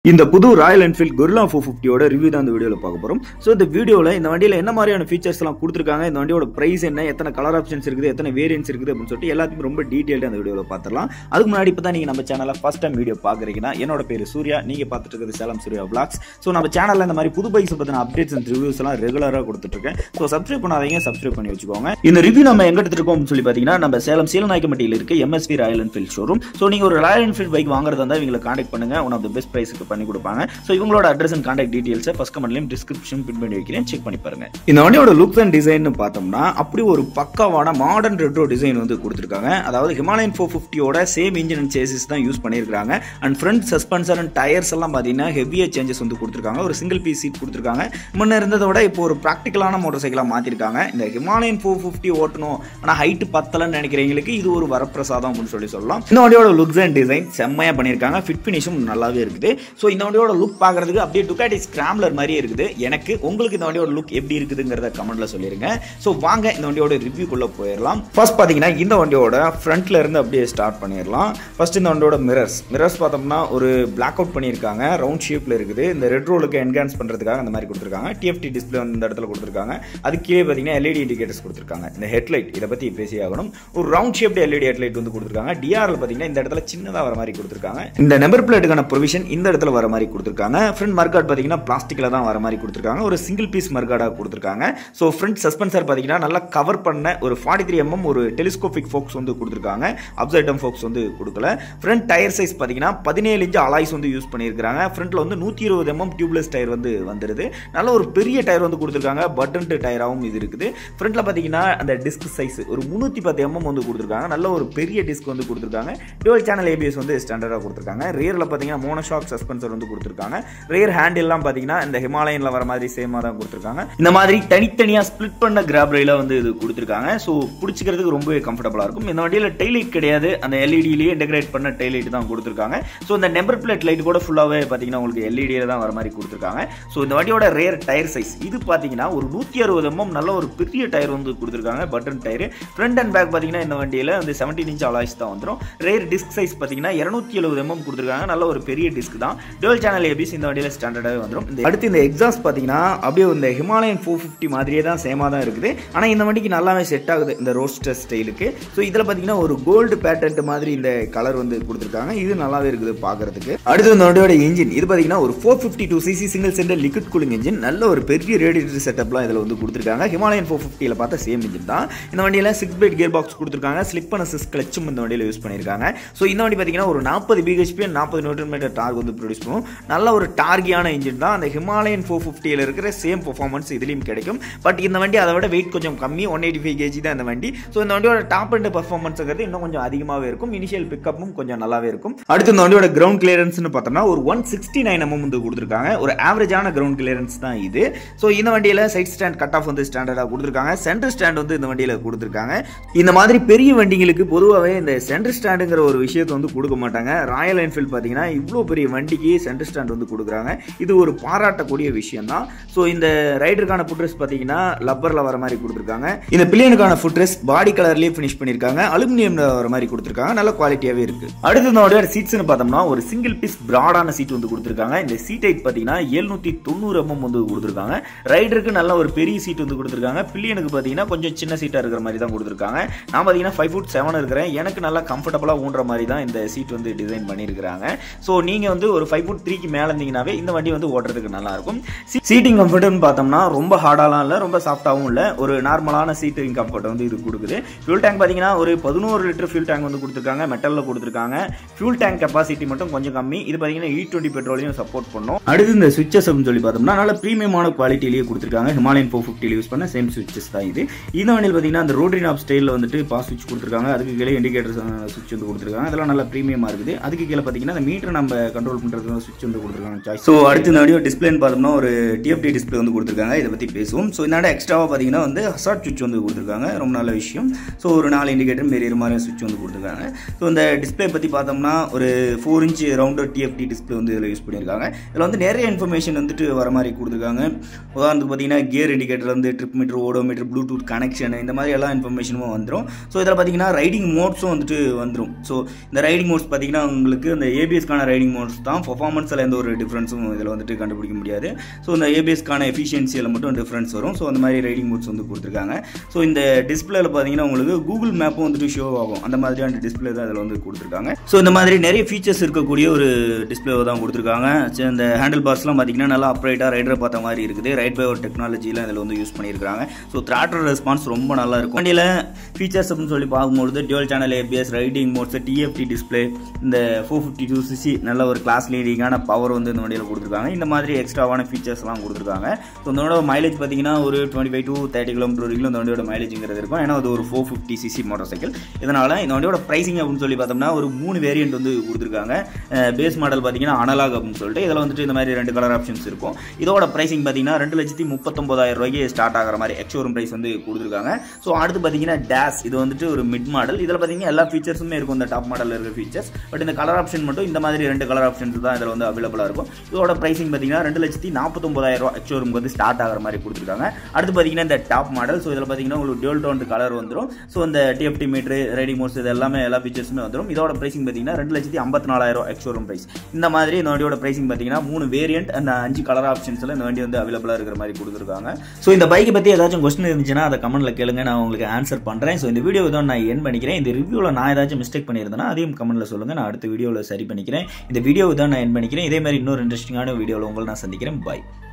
இந்த புது Royal Enfield Guerrilla four ஃபிஃப்டியோட ரிவ்யூ தான் இந்த வீடியோவில் பார்க்க போகிறோம் ஸோ இந்த வீடியோவில் இந்த வண்டியில் என்ன மாதிரியான ஃபீச்சர்ஸ் எல்லாம் கொடுத்துருக்காங்க இந்த வண்டியோட பிரைஸ் என்ன எத்தனை கலர் ஆப்ஷன்ஸ் இருக்குது எத்தனை வேரியன்ஸ் இருக்குது அப்படின்னு சொல்லிட்டு எல்லாத்தையும் ரொம்ப டீட்டெயில்டாக அந்த வீடியோவில் பார்த்துலாம் அதுக்கு முன்னாடி இப்போ தான் நீங்கள் நம்ம சேனலில் ஃபஸ்ட் டைம் வீடியோ பார்க்குறீங்கன்னா என்னோட பேர் சூர்யா நீங்கள் பார்த்துட்டு இருக்கிறது சேலம் சூர்யா vlogs ஸோ நம்ம சேனலில் இந்த மாதிரி புது பைக்ஸ் பற்றின அப்டேட்ஸ் அண்ட் ரிவ்யூஸ் எல்லாம் ரெகுலராக கொடுத்துட்ருக்கேன் ஸோ சப்ஸ்கிரைப் பண்ணாதீங்க சப்ஸ்கிரைப் பண்ணி வச்சுக்கோங்க இந்த ரிவ்யூ நம்ம எங்க எடுத்துருக்கோம் அப்படின்னு சொல்லி பார்த்தீங்கன்னா நம்ம சேலம் சீலநாயக்கம்பட்டியில் இருக்க MSV Royal Enfield showroom so நீங்கள் ஒரு ராயல் என்ஃபீல்ட் பைக் வாங்குறதா இருந்தால் இவங்களை காண்டாக்ட் பண்ணுங்க ஒன் ஆஃப் த பெஸ்ட் ப்ரைஸுக்கு பண்ணி கொடுப்பாங்க ஸோ இவங்களோட அட்ரஸ் அண்ட் காண்டாக்ட் டீடைல்ஸை ஃபஸ்ட் கமெண்ட்லையும் டிஸ்கிரிப்ஷன் பின் பண்ணி வைக்கிறேன் செக் பண்ணி பாருங்க இந்த வண்டியோட லுக்ஸ் அண்ட் டிசைன் பார்த்தோம்னா அப்படி ஒரு பக்காவான மாடர்ன் ரெட்ரோ டிசைன் வந்து கொடுத்துருக்காங்க அதாவது ஹிமாலயன் ஃபோர் ஃபிஃப்டியோட சேம் இன்ஜின் அண்ட் சேசிஸ் தான் யூஸ் பண்ணியிருக்காங்க and front suspension and tyres எல்லாம் பார்த்தீங்கன்னா ஹெவியாக சேஞ்சஸ் வந்து கொடுத்துருக்காங்க ஒரு சிங்கிள் பீஸ் சீட் கொடுத்துருக்காங்க முன்ன இருந்ததை விட இப்போ ஒரு ப்ராக்டிக்கலான மோட்டர் சைக்கிளாக மாற்றிருக்காங்க இந்த ஹிமாலயன் ஃபோர் ஃபிஃப்டி ஓட்டணும் ஆனால் ஹைட்டு பத்தலன்னு நினைக்கிறவங்களுக்கு இது ஒரு வரப்பிரசாதம் அப்படின்னு சொல்லி சொல்லலாம் இந்த வண்டியோட லுக்ஸ் அண்ட் டிசைன் செம்மையாக பண்ணியிருக்காங்க ஃபிட் ஃபினிஷும் நல்லாவே இருக்குது ஸோ இந்த வண்டியோட லுக் பார்க்கறதுக்கு அப்படியே டுக்காட்டி ஸ்கிராம்லர் மாதிரியே இருக்குது எனக்கு உங்களுக்கு இந்த வண்டியோட லுக் எப்படி இருக்குதுங்கிறத கமெண்ட்ல சொல்லிருங்க ஸோ வாங்க இந்த வண்டியோட ரிவ்யூக்குள்ள போயிடலாம் ஃபர்ஸ்ட் பார்த்தீங்கன்னா இந்த வண்டியோட ஃப்ரண்ட்ல இருந்து அப்படியே ஸ்டார்ட் பண்ணிடலாம் ஃபர்ஸ்ட் இந்த வண்டியோட மிரர்ஸ் மிரர்ஸ் பார்த்தோம்னா ஒரு பிளாக் அவுட் பண்ணியிருக்காங்க ரவுண்ட் ஷேப்ல இருக்குது இந்த ரெட் ரோலுக்கு என்ஹான்ஸ் பண்றதுக்காக அந்த மாதிரி கொடுத்துருக்காங்க டிஎஃப்டி டிஸ்பிளே வந்து இந்த இடத்துல கொடுத்துருக்காங்க அது கீழே பார்த்தீங்கன்னா எல்இடி இண்டிகேட்டர்ஸ் கொடுத்துருக்காங்க இந்த ஹெட்லைட் இதை பத்தி பேசி ஆகணும் ஒரு ரவுண்ட் ஷேப்டு எல்இடி ஹெட்லைட் வந்து கொடுத்துருக்காங்க டிஆர்ல பார்த்தீங்கன்னா இந்த இடத்துல சின்னதாக வர மாதிரி கொடுத்துருக்காங்க இந்த நம்பர் பிளேட்டுக்கான ப்ரொவிஷன் இந்த இடத்துல வர மாதிரி கொடுத்துருக்காங்க ஃப்ரண்ட் மர்காட் பார்த்தீங்கன்னா பிளாஸ்டிக்கில் தான் வர மாதிரி கொடுத்துருக்காங்க ஒரு சிங்கிள் பீஸ் மர்காடாக கொடுத்துருக்காங்க ஸோ ஃப்ரண்ட் சஸ்பென்சர் பார்த்தீங்கன்னா நல்லா கவர் பண்ண ஒரு ஃபார்ட்டி த்ரீ எம்எம் ஒரு டெலிஸ்கோபிக் ஃபோக்ஸ் வந்து கொடுத்துருக்காங்க அப்சைடம் ஃபோக்ஸ் வந்து கொடுக்கல ஃப்ரண்ட் டயர் சைஸ் பார்த்தீங்கன்னா பதினேழு இன்ச்சு அலாய்ஸ் வந்து யூஸ் பண்ணியிருக்காங்க ஃப்ரண்ட்டில் வந்து நூற்றி இருபது எம்எம் டியூப்லெஸ் டயர் வந்து வந்துருது நல்ல ஒரு பெரிய டயர் வந்து கொடுத்துருக்காங்க பட்டன் டயராகவும் இது இருக்குது ஃப்ரண்ட்டில் பார்த்தீங்கன்னா அந்த டிஸ்க் சைஸ் ஒரு முந்நூற்றி பத்து எம்எம் வந்து கொடுத்துருக்காங்க நல்ல ஒரு பெரிய டிஸ்க் வந்து கொடுத்துருக்காங்க டுவல் சேனல் ஏபிஎஸ் வந்து ஸ்டாண்டர்டாக கொடுத்துருக்காங்க ரியரில் பார்த்தீங்கன்னா மோனோஷாக் சஸ்பென்சர் வந்து கொடுத்துருக்காங்க ரியர் ஹேண்டில்லாம் பார்த்தீங்கன்னா இந்த ஹிமாலயனில் வர மாதிரி சேமாக தான் கொடுத்துருக்காங்க இந்த மாதிரி தனித்தனியாக ஸ்ப்ளிட் பண்ண கிராப் ரயிலாக வந்து இது கொடுத்துருக்காங்க ஸோ பிடிச்சிக்கிறதுக்கு ரொம்பவே கம்ஃபர்டபுளாக இருக்கும் இந்த வண்டியில் டெய்லைட் கிடையாது அந்த எல்இடியிலேயே டெக்கரேட் பண்ண டெய்லைட் தான் கொடுத்துருக்காங்க ஸோ இந்த நம்பர் பிளேட் லைட் கூட ஃபுல்லாகவே பார்த்தீங்கன்னா உங்களுக்கு எல்இடியில் தான் வர மாதிரி கொடுத்துருக்காங்க ஸோ இந்த வண்டியோட ரேர் டயர் சைஸ் இது பார்த்தீங்கன்னா ஒரு நூற்றி அறுபது எம்எம் நல்ல ஒரு பெரிய டயர் வந்து கொடுத்துருக்காங்க button tyre front and back பார்த்தீங்கன்னா இந்த வண்டியில் வந்து செவன்டீன் இன்ச் அலாய்ஸ் தான் வந்துடும் ரேர் டிஸ்க் சைஸ் பார்த்தீங்கன்னா இரநூத்தி எழுபது எம்எம் கொடுத்துருக்காங்க நல்ல ஒரு பெரிய டிஸ்க் தான் டுவல் சேனல் ஏபிஸ் இந்த வண்டியில் ஸ்டாண்டர்டாகவே வந்துடும் இந்த அடுத்து இந்த எக்ஸாஸ்ட் பார்த்தீங்கன்னா அப்படியே இந்த ஹிமாலயன் ஃபோர் ஃபிஃப்டி மாதிரியே தான் சேமாக தான் இருக்குது ஆனால் இந்த வண்டிக்கு நல்லாவே செட் ஆகுது இந்த ரோஸ்டர் ஸ்டைலுக்கு ஸோ இதில் பார்த்தீங்கன்னா ஒரு கோல்டு பேட்டர்ன் மாதிரி இந்த கலர் வந்து கொடுத்துருக்காங்க இது நல்லாவே இருக்குது பார்க்கறதுக்கு அடுத்து இந்த வண்டியோட இன்ஜின் இது பார்த்தீங்கன்னா ஒரு four fifty two CC single centre liquid cooling engine நல்ல ஒரு பெரிய ரேடியேட்டர் செட்டப்லாம் இதில் வந்து கொடுத்துருக்காங்க ஹிமாலயன் ஃபோர் ஃபிஃப்டியில் பார்த்த சேம் இன்ஜின் தான் இந்த வண்டியில் சிக்ஸ் பிளேட் கியர் பாக்ஸ் கொடுத்துருக்காங்க ஸ்லிப் அண்ட் அசிஸ் கிளச்சும் இந்த வண்டியில் யூஸ் பண்ணியிருக்காங்க ஸோ இந்த வண்டி பார்த்தீங்கன்னா ஒரு நாற்பது பிஹெச்பி நாற்பது நியூட்டன் மீட்டர் டார்க் வந்து ப்ரொடியூஸ் பண்ணும் நல்ல ஒரு டார்கியான இன்ஜின் தான் அந்த ஹிமாலயன் ஃபோர் ஃபிஃப்டியில் இருக்கிற சேம் பர்ஃபார்மன்ஸ் இதுலேயும் கிடைக்கும் பட் இந்த வண்டி அதை விட வெயிட் கொஞ்சம் கம்மி ஒன் எயிட்டி ஃபைவ் கேஜி தான் இந்த வண்டி ஸோ இந்த வண்டியோட டாப் அண்ட் பர்ஃபார்மன்ஸுங்கிறது இன்னும் கொஞ்சம் அதிகமாகவே இருக்கும் இனிஷியல் பிக்கப்பும் கொஞ்சம் நல்லாவே இருக்கும் அடுத்து இந்த வண்டியோட கிரவுண்ட் கிளியரன்ஸ்னு பார்த்தோம்னா ஒரு ஒன் சிக்ஸ்டி நைன் எம்எம் வந்து கொடுத்துருக்காங்க ஒரு ஆவரேஜான கிரவுண்ட் கிளியரன்ஸ் தான் இது ஸோ இந்த வண்டியில் சைட் ஸ்டாண்ட் கட் ஆஃப் வந்து ஸ்டாண்டர்டாக கொடுத்துருக்காங்க சென்டர் ஸ்டாண்ட் வந்து இந்த வண்டியில் கொடுத்துருக்காங்க இந்த மாதிரி பெரிய வண்டிங்களுக்கு பொதுவாகவே இந்த சென்டர் ஸ்டாண்டுங்கிற ஒரு விஷயத்தை வந்து கொடுக்க மாட்டாங்க ராயல் என்ஃபீல்ட் பார்த்தீங்கன்னா இவ்வளோ பெரிய வண்டிக்கு சென்டர் ஸ்டாண்ட் வந்து கொடுக்குறாங்க இது ஒரு பாராட்டக்கூடிய விஷயம் தான் ஸோ இந்த ரைடருக்கான ஃபுட்ரெஸ் பார்த்தீங்கன்னா லப்பரில் வர மாதிரி கொடுத்துருக்காங்க இந்த பில்லியனுக்கான ஃபுட்ரெஸ் பாடி கலர்லேயே ஃபினிஷ் பண்ணியிருக்காங்க அலுமினியம்ல வர மாதிரி கொடுத்துருக்காங்க நல்ல குவாலிட்டியாகவே இருக்கு அடுத்து இதோட சீட்ஸ்னு பார்த்தோம்னா ஒரு சிங்கிள் பீஸ் பிராடான சீட் வந்து கொடுத்துருக்காங்க இந்த சீட் ஹைட் பார்த்தீங்கன்னா எழுநூற்றி தொண்ணூறு எம்எம் வந்து கொடுத்துருக்காங்க ரைடருக்கு நல்ல ஒரு பெரிய சீட் வந்து கொடுத்துருக்காங்க பில்லியனுக்கு பார்த்தீங்கன்னா கொஞ்சம் சின்ன சீட்டாக இருக்கிற மாதிரி தான் கொடுத்துருக்காங்க நான் பார்த்தீங்கன்னா ஃபைவ் ஃபுட் செவன் இருக்கிறேன் எனக்கு நல்லா கம்ஃபர்டபுளாக ஊன்ற மாதிரி தான் இந்த சீட் வந்து டிசைன் பண்ணியிருக்கிறாங்க ஸோ நீங்கள் வந்து ஒரு ஃபைவ் ஃபுட் த்ரீக்கு மேலே இருந்தீங்கன்னாவே இந்த வண்டி வந்து ஓட்டுறதுக்கு நல்லா இருக்கும் சீட்டிங் கம்ஃபர்ட்னு பார்த்தோம்னா ரொம்ப ஹார்டாலாம் இல்லை ரொம்ப சாஃப்டாகவும் இல்லை ஒரு நார்மலான சீட்டிங் கம்ஃபர்ட் வந்து இது கொடுக்குது ஃபியூல் டேங்க் பார்த்தீங்கன்னா ஒரு பதினோரு லிட்டர் ஃபியூல் டேங்க் வந்து கொடுத்துருக்காங்க மெட்டலில் கொடுத்துருக்காங்க ஃபியூல் டேங்க் கெப்பாசிட்டி மட்டும் கொஞ்சம் கம்மி இது பார்த்தீங்கன்னா இ டுவெண்ட்டி பெட்ரோலையும் சப்போர்ட் பண்ணும் அடுத்து இந்த சுவிச்சஸ் அப்படின்னு சொல்லி பார்த்தோம்னா நல்ல ப்ரீமியமான குவாலிட்டிலேயே கொடுத்துருக்காங்க ஹிமாலயன் ஃபோர் ஃபிஃப்டியில் யூஸ் பண்ண சேம் சுவிச்சஸ் தான் இது இந்த வண்டியில் பார்த்தீங்கன்னா அந்த ரோட்ரி நாப் ஸ்டைலில் வந்துட்டு பாஸ் சுவிட்ச் கொடுத்துருக்காங்க அதுக்கு கீழே இண்டிகேட்டர் சுவிட்ச் வந்து கொடுத்துருக்காங்க அதெல்லாம் நல்லா ப்ரீமியமாக இருக்குது அதுக்கு கீழே பார்த்தீங்கன்னா அந்த மீட்டர் நம்ம கண்ட்ரோல் பண்ணுறதுக்கு சுவிட்ச் வந்து கொடுத்துருக்காங்க சாய்ஸ் ஸோ அடுத்து இந்த வண்டியோ டிஸ்பிளேன்னு பார்த்தோம்னா ஒரு டிஎஃப்டி டிஸ்பிளே வந்து கொடுத்துருக்காங்க இதை பற்றி பேசுவோம் ஸோ இந்த எக்ஸ்ட்ராவாக பார்த்தீங்கன்னா வந்து ஹசார்ட் சுவிட்ச் வந்து கொடுத்துருக்காங்க ரொம்ப நல்ல விஷயம் ஸோ ஒரு நாலு இண்டிகேட்டர் மெரியர் மாதிரி சுவிட்ச் வந்து கொடுத்துருக்காங்க ஸோ இந்த டிஸ்பிளே பற்றி பார்த்தோம்னா ஒரு four inch rounder TFT display வந்து இதில் யூஸ் பண்ணியிருக்காங்க இதில் வந்து நிறைய இன்ஃபர்மேஷன் வந்துட்டு வர மாதிரி கொடுத்துருக்காங்க உதாரணத்துக்கு பார்த்தீங்கன்னா கியர் இண்டிகேட்டர் வந்து trip meter odometer Bluetooth connection இந்த மாதிரி எல்லா இன்ஃபர்மேஷனும் வந்துடும் ஸோ இதில் பார்த்தீங்கன்னா ரைடிங் மோட்ஸும் வந்துட்டு வந்துடும் ஸோ இந்த ரைடிங் மோட்ஸ் பார்த்தீங்கன்னா உங்களுக்கு அந்த ஏபிஎஸ்க்கான ரைடிங் மோட்ஸ் தான் பர்ஃபார்மன்ஸில் எந்த ஒரு டிஃப்ரென்ஸும் இதில் வந்துட்டு கண்டுபிடிக்க முடியாது ஸோ இந்த ஏபிஎஸ்க்கான எஃபிஷியன்சியில் மட்டும் டிஃப்ரென்ஸ் வரும் ஸோ அந்த மாதிரி ரைடிங் மோட்ஸ் வந்து கொடுத்துருக்காங்க ஸோ இந்த டிஸ்பிளேல பார்த்தீங்கன்னா உங்களுக்கு கூகுள் மேப்பும் வந்துட்டு ஷோ ஆகும் அந்த மாதிரியான டிஸ்பிளே தான் இதில் வந்து கொடுத்துருக்காங்க ஸோ இந்த மாதிரி நிறைய ஃபீச்சர்ஸ் இருக்கக்கூடிய ஒரு டிஸ்பிளே தான் கொடுத்துருக்காங்க சரி, இந்த ஹேண்டில் பார்ஸ்லாம் பார்த்தீங்கன்னா நல்லா அப்ரைட்டாக ரைடரை பார்த்த மாதிரி இருக்குது ரைட் பை ஒரு டெக்னாலஜிலாம் இதில் வந்து யூஸ் பண்ணியிருக்காங்க ஸோ த்ராட்டர் ரெஸ்பான்ஸ் ரொம்ப நல்லா இருக்கும் வண்டியில் ஃபீச்சர்ஸ் அப்படின்னு சொல்லி பார்க்கும்பொழுது dual channel ABS riding modes TFT display இந்த ஃபோர் ஃபிஃப்டி டூ சிசி நல்ல ஒரு கிளாஸ் லீடிங்கான பவர் வந்து இந்த வண்டியில் கொடுத்துருக்காங்க இந்த மாதிரி எக்ஸ்ட்ராவான ஃபீச்சர்ஸ்லாம் கொடுத்துருக்காங்க ஸோ இந்த வண்டியோட மைலேஜ் பார்த்தீங்கன்னா ஒரு twenty five to thirty kilometre வரைக்கும் இந்த வண்டியோட மைலேஜ்ங்கிறது இருக்கும் ஏன்னா அது ஒரு four fifty CC motorcycle இதனால் இந்த வண்டியோட ப்ரைசிங் அப்படின்னு சொல்லி பார்த்தோம்னா ஒரு மூணு வேரியன்ட் வந்து கொடுத்துருக்காங்க பேஸ் மாடல் பார்த்தீங்கன்னா அனலாக் அப்படின்னு சொல்லிட்டு இதில் வந்துட்டு இந்த மாதிரி ரெண்டு கலர் ஆப்ஷன்ஸ் இருக்கும் இதோட ப்ரைசிங் பார்த்தீங்கன்னா ரெண்டு லட்சத்தி முப்பத்தொம்பதாயிரம் ரூபாய்க்கு ஸ்டார்ட் ஆகிற மாதிரி எக்ஷோரூம் ப்ரைஸ் வந்து கொடுத்துருக்காங்க ஸோ அடுத்து பார்த்தீங்கன்னா டேஸ் இது வந்துட்டு ஒரு மிட் மாடல் இதில் பார்த்தீங்கன்னா எல்லா ஃபீச்சர்ஸுமே இருக்கும் இந்த டாப் மாடலில் இருக்கிற ஃபீச்சர்ஸ் பட் இந்த கலர் ஆப்ஷன் மட்டும் இந்த மாதிரி ரெண்டு கலர் ஆப்ஷன்ஸ் தான் இதில் வந்து அவைலபிளாக இருக்கும் இதோட ப்ரைசிங் பார்த்தீங்கன்னா ரெண்டு லட்சத்தி நாற்பத்தொம்பதாயிரம் ரூபா எக்ஷோரூம் வந்து ஸ்டார்ட் ஆகிற மாதிரி கொடுத்துருக்காங்க அடுத்து பார்த்தீங்கன்னா இந்த டாப் மாடல் ஸோ இதில் பார்த்தீங்கன்னா உங்களுக்கு டியூல் டோன் கலர் வந்துடும் ஸோ இந்த டிஎஃப்டி மீட்ரு ரைடிங் மோட்ஸ் இது எல்லாமே எல்லா ஃபீச்சர்ஸுமே வந்துடும் இதோட ப்ரைசிங் பார்த்தீங்கன்னா ரெண்டு லட்சத்தி ஐம்பத்தி நாலாயிரம் எக்ஷோரூம் ப்ரைஸ் இந்த மாதிரி இந்த வண்டியோட ப்ரைசிங் பார்த்தீங்கன்னா மூணு வேரியன்ட் அந்த அஞ்சு கலர் ஆப்ஷன்ஸில் இந்த வண்டி வந்து அவைலபிளாக இருக்கிற மாதிரி கொடுத்துருக்காங்க ஸோ இந்த பைக்கை பற்றி ஏதாச்சும் கொஸ்டின் இருந்துச்சுன்னா அதை கமெண்ட்டில் கேளுங்க நான் உங்களுக்கு ஆன்சர் பண்ணுறேன் ஸோ இந்த வீடியோ தான் நான் என் பண்ணிக்கிறேன் இந்த ரிவ்யூவில் நான் ஏதாச்சும் மிஸ்டேக் பண்ணியிருந்தேன்னா அதையும் கமெண்ட்டில் சொல்லுங்கள் நான் அடுத்த வீடியோவில் சரி பண்ணிக்கிறேன் இந்த வீடியோ தான் நான் என் பண்ணிக்கிறேன் இதே மாதிரி இன்னொரு இன்ட்ரெஸ்டிங்கான வீடியோவில் உங்களை நான் சந்திக்கிறேன் பாய்